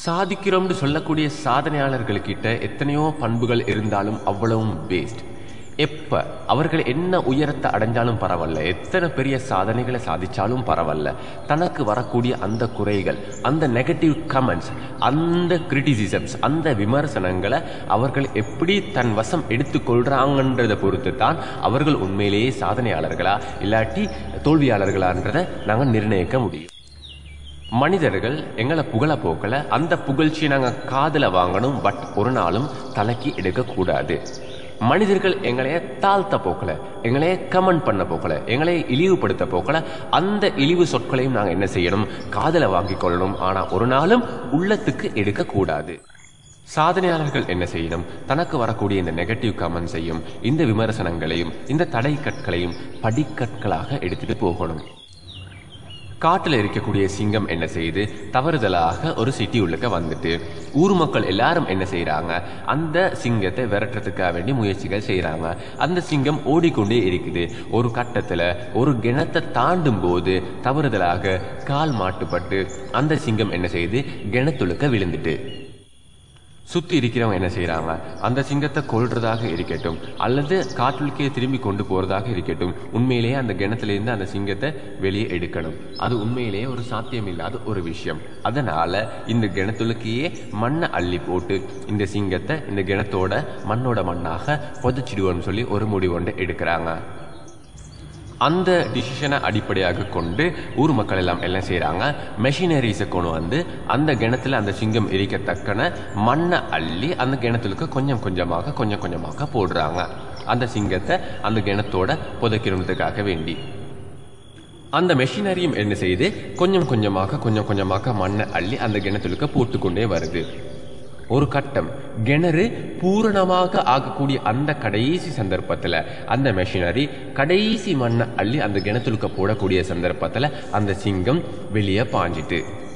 சாதிக்கிறோம்னு சொல்லக்கூடிய சாதனையாளர்கள்கிட்ட எத்தனையோ பண்புகள் இருந்தாலும் அவ்வளவும் வேஸ்ட் எப்ப அவர்கள் என்ன உயரத்தை அடைஞ்சாலும் பரவாயில்ல எத்தனை பெரிய சாதனைகளை சாதிச்சாலும் பரவாயில்ல தனக்கு வரக்கூடிய அந்த குறைகள் அந்த நெகட்டிவ் கமெண்ட்ஸ் அந்த கிரிட்டிசிசம்ஸ் அந்த விமர்சனங்களை அவர்கள் எப்படி தன் வசம் எடுத்துக்கொள்றாங்கன்றதை பொறுத்து தான் அவர்கள் உண்மையிலேயே சாதனையாளர்களா இல்லாட்டி தோல்வியாளர்களான்றதை நாங்கள் நிர்ணயிக்க முடியும் மனிதர்கள் எங்களை புகழ போக்கல அந்த புகழ்ச்சியை நாங்கள் காதில் வாங்கணும் பட் ஒரு நாளும் தலைக்கு எடுக்கக்கூடாது மனிதர்கள் எங்களைய தாழ்த்த போக்கல எங்களைய கமெண்ட் பண்ண போக்கல எங்களைய இழிவுபடுத்த போக்கல அந்த இழிவு சொற்களையும் நாங்கள் என்ன செய்யணும் காதில் வாங்கிக் கொள்ளணும் ஆனால் ஒரு நாளும் உள்ளத்துக்கு எடுக்கக்கூடாது சாதனையாளர்கள் என்ன செய்யணும் தனக்கு வரக்கூடிய இந்த நெகட்டிவ் கமெண்ட்ஸையும் இந்த விமர்சனங்களையும் இந்த தடை கற்களையும் படிக்கற்களாக எடுத்துட்டு போகணும் காட்டில் இருக்கக்கூடிய சிங்கம் என்ன செய்யுது தவறுதலாக ஒரு சிட்டி உள்ளுக்க வந்துட்டு ஊர் மக்கள் எல்லாரும் என்ன செய்கிறாங்க அந்த சிங்கத்தை விரட்டுறதுக்காக வேண்டி முயற்சிகள் செய்கிறாங்க அந்த சிங்கம் ஓடிக்கொண்டே இருக்குது ஒரு கட்டத்தில் ஒரு கிணத்தை தாண்டும் போது தவறுதலாக கால் மாட்டுப்பட்டு அந்த சிங்கம் என்ன செய்யுது கிணத்துழுக்க விழுந்துட்டு சுத்தி இருக்கிறவங்க என்ன செய்றாங்க அந்த சிங்கத்தை கொல்றதாக இருக்கட்டும் அல்லது காட்டுக்கே திரும்பி கொண்டு போறதாக இருக்கட்டும் உண்மையிலேயே அந்த கிணத்திலிருந்து அந்த சிங்கத்தை வெளியே எடுக்கணும் அது உண்மையிலேயே ஒரு சாத்தியம் இல்லாத ஒரு விஷயம் அதனால இந்த கிணத்துலக்கையே மண்ணை அள்ளி போட்டு இந்த சிங்கத்தை இந்த கிணத்தோட மண்ணோட மண்ணாக புதைச்சிடுவோம்னு சொல்லி ஒரு முடிவு ஒன்று எடுக்கிறாங்க அந்த டிசிஷனை அடிப்படையாக கொண்டு ஊர் மக்கள் எல்லாம் என்ன செய்கிறாங்க மெஷினரிஸை கொண்டு வந்து அந்த கிணத்துல அந்த சிங்கம் எரிக்கத்தக்கன மண்ணை அள்ளி அந்த கிணத்துக்கு கொஞ்சம் கொஞ்சமாக கொஞ்சம் கொஞ்சமாக போடுறாங்க அந்த சிங்கத்தை அந்த கிணத்தோட புதைக்கிறதுக்காக வேண்டி அந்த மெஷினரியும் என்ன செய்யுது கொஞ்சம் கொஞ்சமாக கொஞ்சம் கொஞ்சமாக மண்ணை அள்ளி அந்த கிணத்துலுக்கு போட்டுக்கொண்டே வருது ஒரு கட்டம் கிணறு பூரணமாக ஆகக்கூடிய அந்த கடைசி சந்தர்ப்பத்தில் அந்த மெஷினரி கடைசி மண்ணை அள்ளி அந்த கிணத்துலுக்க போடக்கூடிய சந்தர்ப்பத்தில் அந்த சிங்கம் வெளியே பாஞ்சிட்டு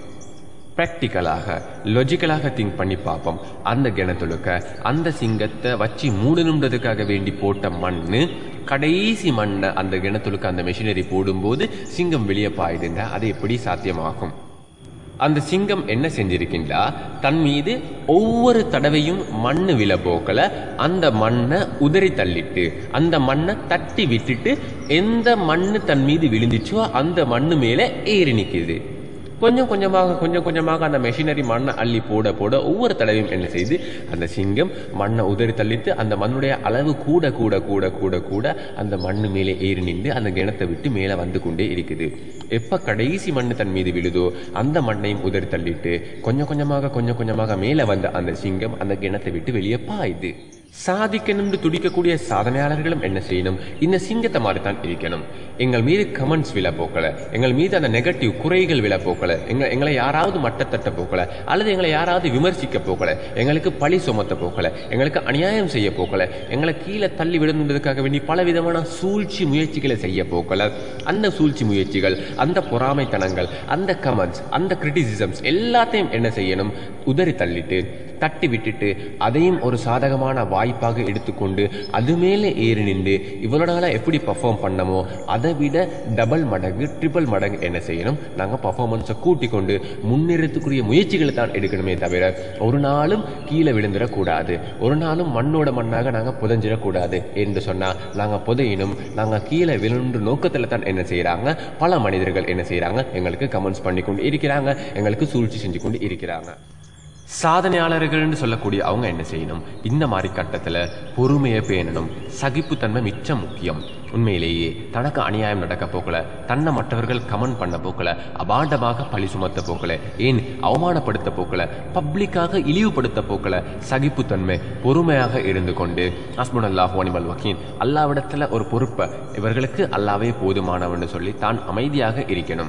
ப்ராக்டிக்கலாக லொஜிக்கலாக திங்க் பண்ணி பார்ப்போம் அந்த கிணத்துலுக்க அந்த சிங்கத்தை வச்சு மூடணுன்றதுக்காக வேண்டி போட்ட மண்ணு கடைசி மண்ணை அந்த கிணத்துலுக்கு அந்த மெஷினரி போடும்போது சிங்கம் வெளியே பாயுதுங்க அது எப்படி சாத்தியமாகும் அந்த சிங்கம் என்ன செஞ்சிருக்கின்றா தன் மீது ஒவ்வொரு தடவையும் மண்ணு விழ போக்கல அந்த மண்ணை உதறி தள்ளிட்டு அந்த மண்ணை தட்டி விட்டுட்டு எந்த மண்ணு தன் மீது விழுந்துச்சோ அந்த மண்ணு மேல ஏறி நிக்குது கொஞ்சம் கொஞ்சமாக கொஞ்சம் கொஞ்சமாக அந்த மெஷினரி மண்ணை அள்ளி போட போட ஒவ்வொரு தடவையும் என்ன செய்யுது அந்த சிங்கம் மண்ணை உதறி தள்ளிட்டு அந்த மண்ணுடைய அளவு கூட கூட கூட கூட கூட அந்த மண்ணு மேலே ஏறி நின்று அந்த கிணத்தை விட்டு மேலே வந்து கொண்டே இருக்குது எப்ப கடைசி மண்ணு தன் மீது விழுதோ அந்த மண்ணையும் உதறி தள்ளிட்டு கொஞ்சம் கொஞ்சமாக கொஞ்சம் கொஞ்சமாக மேலே வந்த அந்த சிங்கம் அந்த கிணத்தை விட்டு வெளியே பாயுது சாதிக்கணும்னு துடிக்கக்கூடிய சாதனையாளர்களும் என்ன செய்யணும் இந்த சிங்கத்தை மாதிரி தான் இருக்கணும் எங்கள் மீது கமெண்ட்ஸ் விழ போக்கல எங்கள் மீது அந்த நெகட்டிவ் குறைகள் விழ போக்கல எங்க எங்களை யாராவது மட்டத்தட்ட போக்கல அல்லது எங்களை யாராவது விமர்சிக்க போக்கல எங்களுக்கு பழி சுமத்த போக்கல எங்களுக்கு அநியாயம் செய்ய போக்கல எங்களை கீழே தள்ளி விடுன்றதுக்காக வேண்டி பல விதமான சூழ்ச்சி முயற்சிகளை செய்ய போக்கல அந்த சூழ்ச்சி முயற்சிகள் அந்த பொறாமைத்தனங்கள் அந்த கமெண்ட்ஸ் அந்த கிரிட்டிசிசம்ஸ் எல்லாத்தையும் என்ன செய்யணும் உதறி தள்ளிட்டு தட்டி விட்டுட்டு அதையும் ஒரு சாதகமான வாய்ப்பாக எடுத்துக்கொண்டு அது மேலே ஏறி நின்று இவ்வளோ நாளாக எப்படி பர்ஃபார்ம் பண்ணமோ அதை விட டபுள் மடங்கு ட்ரிபிள் மடங்கு என்ன செய்யணும் நாங்கள் பர்ஃபார்மன்ஸை கூட்டி கொண்டு முன்னேறத்துக்குரிய முயற்சிகளை தான் எடுக்கணுமே தவிர ஒரு நாளும் கீழே விழுந்துடக்கூடாது ஒரு நாளும் மண்ணோட மண்ணாக நாங்கள் புதஞ்சிடக்கூடாது என்று சொன்னால் நாங்கள் புதையினும் நாங்கள் கீழே விழுந்து நோக்கத்தில் தான் என்ன செய்கிறாங்க பல மனிதர்கள் என்ன செய்கிறாங்க எங்களுக்கு கமெண்ட்ஸ் பண்ணி கொண்டு இருக்கிறாங்க எங்களுக்கு சூழ்ச்சி செஞ்சு கொண்டு இருக்கிறாங்க சாதனையாளர்கள்னு சொல்லக்கூடிய அவங்க என்ன செய்யணும் இந்த மாதிரி கட்டத்தில் பொறுமையை பேணணும் சகிப்புத்தன்மை மிச்சம் முக்கியம் உண்மையிலேயே தனக்கு அநியாயம் நடக்க போக்கல தன்னை மற்றவர்கள் கமெண்ட் பண்ண போக்கல அபாண்டமாக பழி சுமத்த போக்கல ஏன் அவமானப்படுத்த போக்கல பப்ளிக்காக இழிவுபடுத்த போக்கல சகிப்புத்தன்மை பொறுமையாக இருந்து கொண்டு அஸ்முன் அல்லாஹ் அனிமல் வக்கீன் அல்லாவிடத்துல ஒரு பொறுப்பை இவர்களுக்கு அல்லாவே போதுமானவன்னு சொல்லி தான் அமைதியாக இருக்கணும்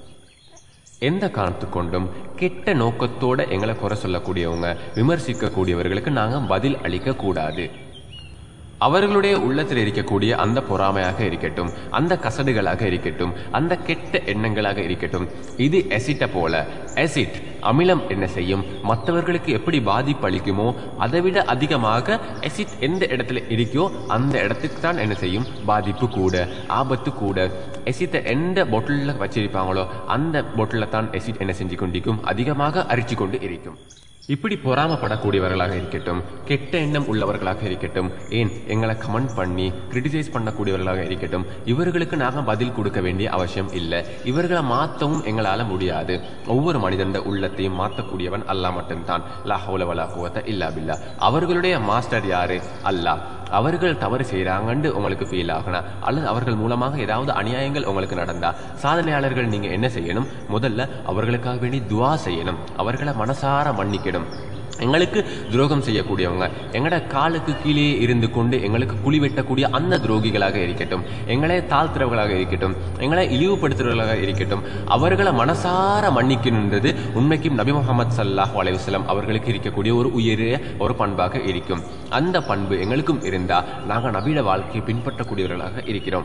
எந்த காரணத்து கொண்டும் கெட்ட நோக்கத்தோட எங்களை குறை சொல்லக்கூடியவங்க விமர்சிக்கக்கூடியவர்களுக்கு நாங்கள் பதில் அளிக்க கூடாது அவர்களுடைய உள்ளத்தில் இருக்கக்கூடிய அந்த பொறாமையாக இருக்கட்டும் அந்த கசடுகளாக இருக்கட்டும் அந்த கெட்ட எண்ணங்களாக இருக்கட்டும் இது எசிட்ட போல எசிட் அமிலம் என்ன செய்யும் மற்றவர்களுக்கு எப்படி பாதிப்பு அளிக்குமோ அதை விட அதிகமாக எசிட் எந்த இடத்துல இருக்கோ அந்த இடத்துக்கு தான் என்ன செய்யும் பாதிப்பு கூட ஆபத்து கூட எசித்தை எந்த பொட்டிலில் வச்சிருப்பாங்களோ அந்த பொட்டில் தான் எசிட் என்ன செஞ்சு கொண்டிருக்கும் அதிகமாக அரிச்சு கொண்டு இருக்கும் இப்படி பொறாமப்படக்கூடியவர்களாக இருக்கட்டும் கெட்ட எண்ணம் உள்ளவர்களாக இருக்கட்டும் ஏன் எங்களை கமெண்ட் பண்ணி கிரிட்டிசைஸ் பண்ணக்கூடியவர்களாக இருக்கட்டும் இவர்களுக்கு நாங்கள் பதில் கொடுக்க வேண்டிய அவசியம் இல்லை இவர்களை மாற்றவும் எங்களால் முடியாது ஒவ்வொரு மனிதன் உள்ளத்தையும் மாற்றக்கூடியவன் அல்லாஹ் மட்டும்தான் லாஹோல வலா குவத்த இல்லா பில்லா அவர்களுடைய மாஸ்டர் யாரு அல்லாஹ் அவர்கள் தவறு செய்கிறாங்கன்னு உங்களுக்கு ஃபீல் ஆகணும் அல்லது அவர்கள் மூலமாக ஏதாவது அநியாயங்கள் உங்களுக்கு நடந்தா சாதனையாளர்கள் நீங்க என்ன செய்யணும் முதல்ல அவர்களுக்காக வேண்டி துவா செய்யணும் அவர்களை மனசார மன்னிக்கணும் எங்களுக்கு துரோகம் செய்யக்கூடியவங்க எங்கட காலுக்கு கீழே இருந்து கொண்டு எங்களுக்கு குழி வெட்டக்கூடிய அந்த துரோகிகளாக இருக்கட்டும் எங்களை தாழ்த்துறவர்களாக இருக்கட்டும் எங்களை இழிவுபடுத்துறவர்களாக இருக்கட்டும் அவர்களை மனசார மன்னிக்கணுன்றது உண்மைக்கும் நபி முகமது சல்லாஹ் அலைவசலம் அவர்களுக்கு இருக்கக்கூடிய ஒரு உயரிய ஒரு பண்பாக இருக்கும் அந்த பண்பு எங்களுக்கும் இருந்தா நாங்கள் நபியோட வாழ்க்கையை பின்பற்றக்கூடியவர்களாக இருக்கிறோம்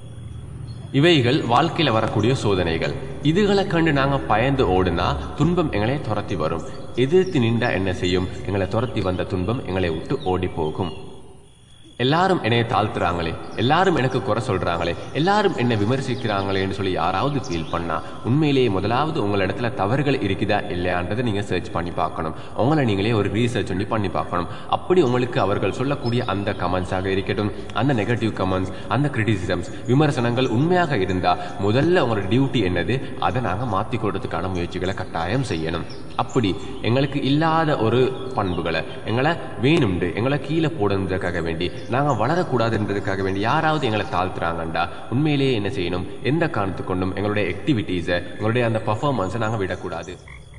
இவைகள் வாழ்க்கையில வரக்கூடிய சோதனைகள் இதுகளை கண்டு நாங்க பயந்து ஓடுனா துன்பம் எங்களை துரத்தி வரும் எதிர்த்து நின்றா என்ன செய்யும் எங்களை துரத்தி வந்த துன்பம் எங்களை விட்டு ஓடி போகும் எல்லாரும் என்னைய தாழ்த்துறாங்களே எல்லாரும் எனக்கு குறை சொல்றாங்களே எல்லாரும் என்னை விமர்சிக்கிறாங்களேன்னு சொல்லி யாராவது ஃபீல் பண்ணா உண்மையிலேயே முதலாவது உங்களிடத்துல தவறுகள் இருக்குதா இல்லையான்றதை நீங்க சர்ச் பண்ணி பார்க்கணும் உங்களை நீங்களே ஒரு ரீசர்ச் பண்ணி பண்ணி பார்க்கணும் அப்படி உங்களுக்கு அவர்கள் சொல்லக்கூடிய அந்த கமெண்ட்ஸாக இருக்கட்டும் அந்த நெகட்டிவ் கமெண்ட்ஸ் அந்த கிரிட்டிசிசம்ஸ் விமர்சனங்கள் உண்மையாக இருந்தா முதல்ல உங்களோட டியூட்டி என்னது அதை நாங்க மாத்தி கொடுறதுக்கான முயற்சிகளை கட்டாயம் செய்யணும் அப்படி எங்களுக்கு இல்லாத ஒரு பண்புகளை எங்களை வேணும்ண்டு எங்களை கீழே போடுறதுக்காக வேண்டி நாங்கள் வளரக்கூடாதுன்றதுக்காக வேண்டி யாராவது எங்களை தாழ்த்துறாங்கண்டா உண்மையிலேயே என்ன செய்யணும் எந்த காரணத்து கொண்டும் எங்களுடைய ஆக்டிவிட்டீஸை எங்களுடைய அந்த பர்ஃபார்மன்ஸை நாங்கள் விடக்கூடாது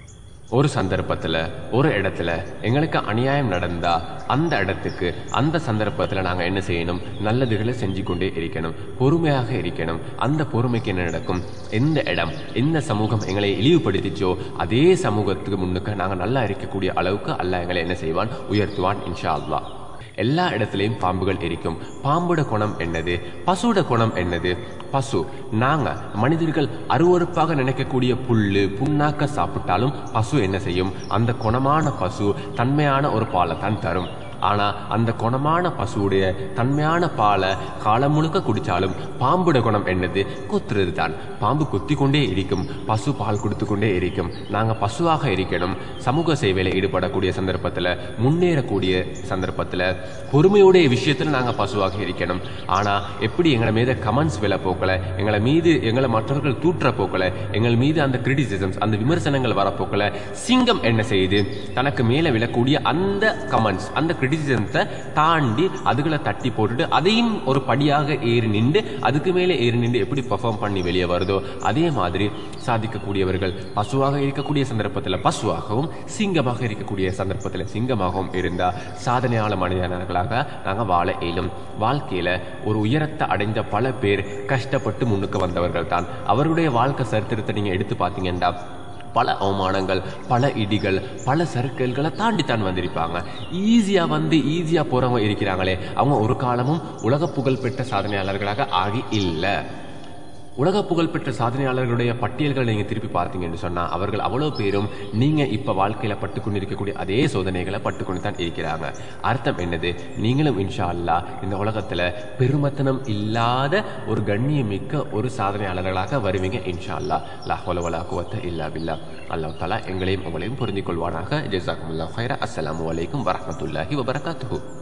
ஒரு சந்தர்ப்பத்தில் ஒரு இடத்துல எங்களுக்கு அநியாயம் நடந்தா அந்த இடத்துக்கு அந்த சந்தர்ப்பத்தில் நாங்கள் என்ன செய்யணும் நல்லதுகளை செஞ்சு கொண்டே இருக்கணும் பொறுமையாக இருக்கணும் அந்த பொறுமைக்கு என்ன நடக்கும் எந்த இடம் எந்த சமூகம் எங்களை இழிவுபடுத்திச்சோ அதே சமூகத்துக்கு முன்னுக்கு நாங்கள் நல்லா இருக்கக்கூடிய அளவுக்கு அல்லாஹ் எங்களை என்ன செய்வான் உயர்த்துவான் இன்ஷா அல்லாஹ் எல்லா இடத்துலையும் பாம்புகள் இருக்கும் பாம்போட குணம் என்னது பசுவோட குணம் என்னது பசு நாங்க மனிதர்கள் அருவறுப்பாக நினைக்கக்கூடிய புல்லு புண்ணாக்க சாப்பிட்டாலும் பசு என்ன செய்யும் அந்த குணமான பசு தன்மையான ஒரு பாலை தான் தரும் ஆனா அந்த குணமான பசுவுடைய தன்மையான பாலை காலம் முழுக்க குடிச்சாலும் பாம்புட குணம் என்னது குத்துறது தான் பாம்பு குத்தி கொண்டே இருக்கும் பசு பால் கொடுத்து கொண்டே இருக்கும் நாங்க பசுவாக இருக்கணும் சமூக சேவையில ஈடுபடக்கூடிய சந்தர்ப்பத்துல முன்னேறக்கூடிய சந்தர்ப்பத்துல பொறுமையுடைய விஷயத்துல நாங்க பசுவாக இருக்கணும் ஆனா எப்படி எங்களை மீது கமெண்ட்ஸ் விலை போக்கல எங்களை மீது எங்களை மற்றவர்கள் தூற்ற போக்கல எங்கள் மீது அந்த கிரிட்டிசிசம்ஸ் அந்த விமர்சனங்கள் வரப்போக்கல சிங்கம் என்ன செய்யுது தனக்கு மேல விழக்கூடிய அந்த கமெண்ட்ஸ் அந்த கிரிட்டிசிசம்ஸை தாண்டி அதுகளை தட்டி போட்டுட்டு அதையும் ஒரு படியாக ஏறி நின்று அதுக்கு மேலே ஏறி நின்று எப்படி பெர்ஃபார்ம் பண்ணி வெளியே வருதோ அதே மாதிரி சாதிக்கக்கூடியவர்கள் பசுவாக இருக்கக்கூடிய சந்தர்ப்பத்தில் பசுவாகவும் சிங்கமாக இருக்கக்கூடிய சந்தர்ப்பத்தில் சிங்கமாகவும் இருந்தால் சாதனையாள மனிதர்களாக நாங்கள் வாழ இயலும் வாழ்க்கையில ஒரு உயரத்தை அடைந்த பல பேர் கஷ்டப்பட்டு முன்னுக்கு வந்தவர்கள் தான் அவருடைய வாழ்க்கை சரித்திரத்தை நீங்க எடுத்து பார்த்தீங்கன்னா பல அவமானங்கள் பல இடிகள் பல சர்க்கிள்களை தாண்டி தான் வந்திருப்பாங்க ஈஸியா வந்து ஈஸியா போறவங்க இருக்கிறாங்களே அவங்க ஒரு காலமும் உலக புகழ் பெற்ற சாதனையாளர்களாக ஆகி இல்லை உலக புகழ்பெற்ற சாதனையாளர்களுடைய பட்டியல்களை நீங்க திருப்பி பார்த்தீங்கன்னு சொன்னா அவர்கள் அவ்வளவு பேரும் நீங்க இப்ப வாழ்க்கையில பட்டுக்கொண்டு இருக்கக்கூடிய அதே சோதனைகளை பட்டுக்கொண்டு தான் இருக்கிறாங்க அர்த்தம் என்னது நீங்களும் இன்ஷா அல்லாஹ் இந்த உலகத்துல பெருமத்தனம் இல்லாத ஒரு கண்ணியமிக்க ஒரு சாதனையாளர்களாக வருவீங்க இன்ஷா அல்லாஹ் லாஹோல வலா குவத்த இல்லா பில்லா அல்லாஹ் தலா எங்களையும் உங்களையும் புரிந்து கொள்வானாக ஜெசாக்குமுல்லா ஹைரா அஸ்ஸலாமு அலைக்கும் வரஹ்மத்துல்லாஹி வபரகாத்துஹு